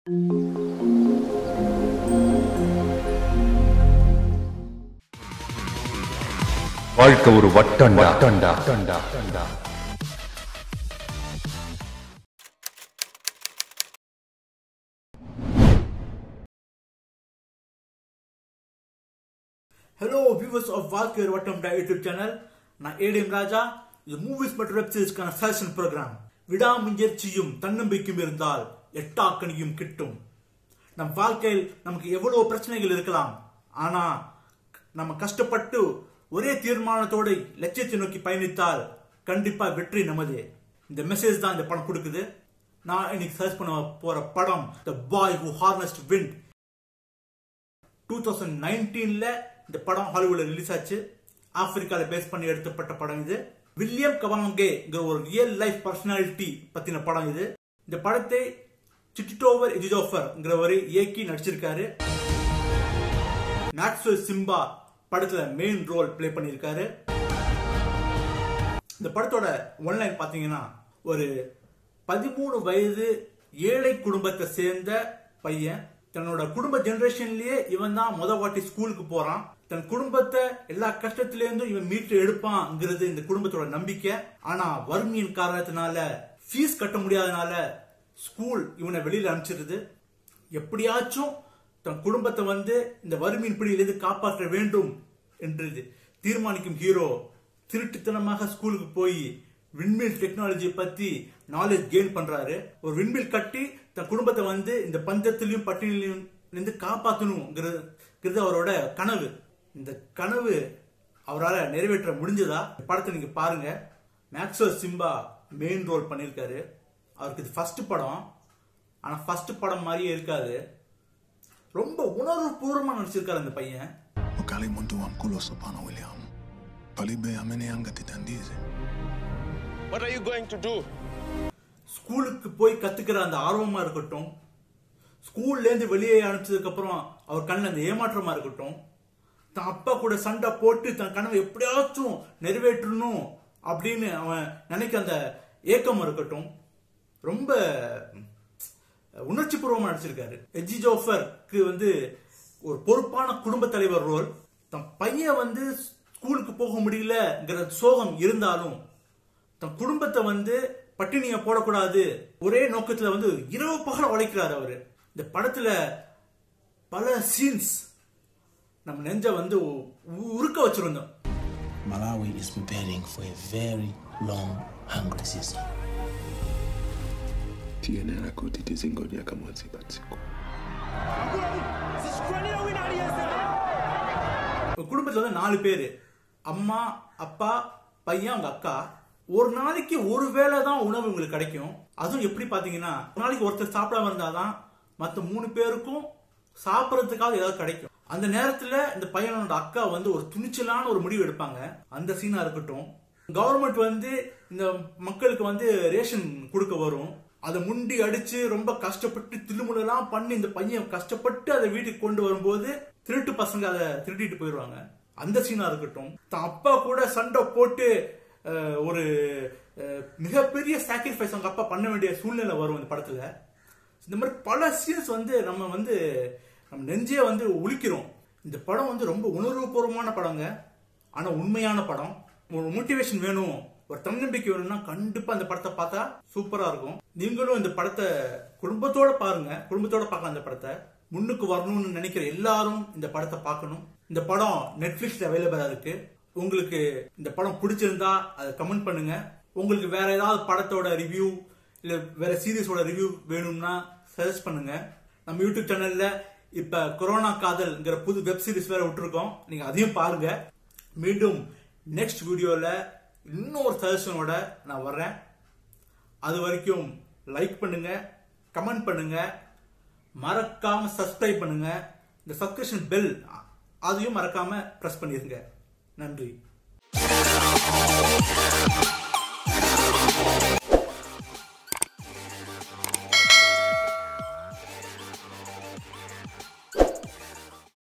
வாழ்க்கை ஒரு வட்டண்டா வட்டண்டா வட்டண்டா வட்டண்டா ஹலோ வியூவர்ஸ் ஆஃப் வாழ்க்கை வட்டம் யூடியூப் சேனல் நான் ஏடிஎம் ராஜா இது மூவிஸ் மற்றும் வெப் சீரிஸ்க்கான ஃபேஷன் ப்ரோக்ராம் விடாமுயற்சியும் தன்னம்பிக்கையும் இருந்தால் எட்டாக்கனியும் கிட்டும் நம் வாழ்க்கையில் நமக்கு எவ்வளவு பிரச்சனைகள் இருக்கலாம் ஆனா நம்ம கஷ்டப்பட்டு ஒரே தீர்மானத்தோடு லட்சியத்தை நோக்கி பயணித்தால் கண்டிப்பா வெற்றி நமதே இந்த மெசேஜ் தான் இந்த படம் கொடுக்குது நான் இன்னைக்கு சர்ச் பண்ண போற படம் the boy who harnessed wind two thousand நைன்டீன்ல இந்த படம் ஹாலிவுட்ல ரிலீஸ் ஆச்சு ஆப்பிரிக்கால பேஸ் பண்ணி எடுத்தப்பட்ட படம் இது வில்லியம் கவாங்கேங்கிற ஒரு ரியல் லைஃப் பர்சனாலிட்டி பத்தின படம் இது இந்த படத்தை சிட்டிடோவர் எஜிஜோஃபர்ங்கிறவர் இயக்கி நடிச்சிருக்காரு மேக்ஸ்வெல் சிம்பா படத்துல மெயின் ரோல் ப்ளே பண்ணியிருக்காரு இந்த படத்தோட ஒன்லைன் பாத்தீங்கன்னா ஒரு பதிமூணு வயது ஏழை குடும்பத்தை சேர்ந்த பையன் தன்னோட குடும்ப ஜெனரேஷன்லயே இவன் தான் முத வாட்டி ஸ்கூலுக்கு போறான் தன் குடும்பத்தை எல்லா கஷ்டத்திலேருந்தும் இவன் மீட்டு எடுப்பான்ங்கிறது இந்த குடும்பத்தோட நம்பிக்கை ஆனா வறுமையின் காரணத்தினால ஃபீஸ் கட்ட முடியாதனால ஸ்கூல் இவனை வெளியில அனுப்பிச்சிருது எப்படியாச்சும் தன் குடும்பத்தை வந்து இந்த வறுமையின் பிடியிலிருந்து காப்பாற்ற வேண்டும் என்று தீர்மானிக்கும் ஹீரோ திருட்டுத்தனமாக ஸ்கூலுக்கு போய் விண்மில் டெக்னாலஜி பத்தி நாலேஜ் கெயின் பண்றாரு ஒரு விண்மில் கட்டி தன் குடும்பத்தை வந்து இந்த பஞ்சத்திலையும் பட்டியலையும் இருந்து காப்பாற்றணுங்கிறது அவரோட கனவு இந்த கனவு அவரால் நிறைவேற்ற முடிஞ்சதா இந்த படத்தை நீங்க பாருங்க மேக்ஸ்வல் சிம்பா மெயின் ரோல் பண்ணியிருக்காரு அவருக்கு இது ஃபர்ஸ்ட் படம் ஆனா ஃபர்ஸ்ட் படம் மாதிரியே இருக்காது ரொம்ப உணர்வு பூர்வமா நடிச்சிருக்காரு அந்த பையன் ukali muntu wamkhuloso pana william palibe amene angatithandize What are you going to do? ஸ்கூலுக்கு போய் கத்துக்கிற அந்த ஆர்வமா இருக்கட்டும் ஸ்கூல்ல இருந்து வெளியே அனுப்பிச்சதுக்கு அப்புறம் அவர் கண்ணில் அந்த ஏமாற்றமா இருக்கட்டும் தன் அப்பா கூட சண்டை போட்டு தன் கனவை எப்படியாச்சும் நிறைவேற்றணும் அப்படின்னு அவன் நினைக்க அந்த ஏக்கம் இருக்கட்டும் ரொம்ப உணர்ச்சி பூர்வமா நடிச்சிருக்காரு எஜி ஜோஃபருக்கு வந்து ஒரு பொறுப்பான குடும்ப தலைவர் ரோல் தன் பையன் வந்து ஸ்கூலுக்கு போக முடியலங்கிற சோகம் இருந்தாலும் தன் குடும்பத்தை வந்து பட்டினிய போடக்கூடாது ஒரே நோக்கத்துல வந்து இரவு பகல உழைக்கிறாரு அவரு இந்த படத்துல பல சீன்ஸ் நம்ம நெஞ்ச வந்து உ- உருக்க வச்சிருந்தோம் Malawi is preparing for a very long hungry season. tiyenera kuti tizingodya kamodzi pa tsiku ஒரு குடும்பத்துல வந்து நாலு பேரு அம்மா அப்பா பையன் அவங்க அக்கா ஒரு நாளைக்கு ஒரு வேளை தான் உணவு உங்களுக்கு கிடைக்கும் அதுவும் எப்படி பாத்தீங்கன்னா ஒரு நாளைக்கு ஒருத்தர் சாப்பிடாம இருந்தாதான் மத்த மூணு பேருக்கும் சாப்பிடறதுக்காக ஏதாவது கிடைக்கும் அந்த நேரத்துல இந்த பையனோட அக்கா வந்து ஒரு துணிச்சலான ஒரு முடிவு எடுப்பாங்க அந்த சீனா இருக்கட்டும் கவர்மெண்ட் வந்து இந்த மக்களுக்கு வந்து ரேஷன் கொடுக்க வரும் அதை முண்டி அடிச்சு ரொம்ப கஷ்டப்பட்டு தில்லுமுலாம் பண்ணி இந்த பையன் கஷ்டப்பட்டு அதை வீட்டுக்கு கொண்டு வரும்போது திருட்டு பசங்க அதை திருடிட்டு போயிடுவாங்க அந்த சீனா இருக்கட்டும் தான் அப்பா கூட சண்டை போட்டு அஹ், ஒரு அஹ், மிகப்பெரிய சாக்ரிஃபைஸ் அவங்க அப்பா பண்ண வேண்டிய சூழ்நிலை வரும் இந்த படத்துல இந்த மாதிரி பல சீன்ஸ் வந்து நம்ம வந்து நம்ம நெஞ்சே வந்து உளிக்கிறோம் இந்த படம் வந்து ரொம்ப உணர்வுபூர்வமான படங்க ஆனா உண்மையான படம் ஒரு மோட்டிவேஷன் வேணும் ஒரு தன்னம்பிக்கை வேணும்னா கண்டிப்பா இந்த படத்தை பார்த்தா சூப்பரா இருக்கும் நீங்களும் இந்த படத்தை குடும்பத்தோட பாருங்க குடும்பத்தோட பார்க்கலாம் இந்த படத்தை முன்னுக்கு வரணும்னு நினைக்கிற எல்லாரும் இந்த படத்தை பார்க்கணும் இந்த படம் நெட்ஃபிளிக்ஸ்ல அவைலபிளா இருக்கு உங்களுக்கு இந்த படம் பிடிச்சிருந்தா அதை கமெண்ட் பண்ணுங்க உங்களுக்கு வேற ஏதாவது படத்தோட ரிவ்யூ இல்ல வேற சீரிஸோட ரிவ்யூ வேணும்னா சஜஸ்ட் பண்ணுங்க நம்ம யூடியூப் சேனல்ல இப்ப கொரோனா காதல்ங்கிற புது வெப் சீரிஸ் வேற விட்டுருக்கோம் நீங்க அதையும் பாருங்க மீண்டும் நெக்ஸ்ட் வீடியோல இன்னொரு சஜஷனோட நான் வர்றேன் அது வரைக்கும் லைக் பண்ணுங்க கமெண்ட் பண்ணுங்க மறக்காம சப்ஸ்கிரைப் பண்ணுங்க இந்த சப்ஸ்கிரிப்ஷன் பெல் அதையும் மறக்காம பிரஸ் பண்ணிருங்க நன்றி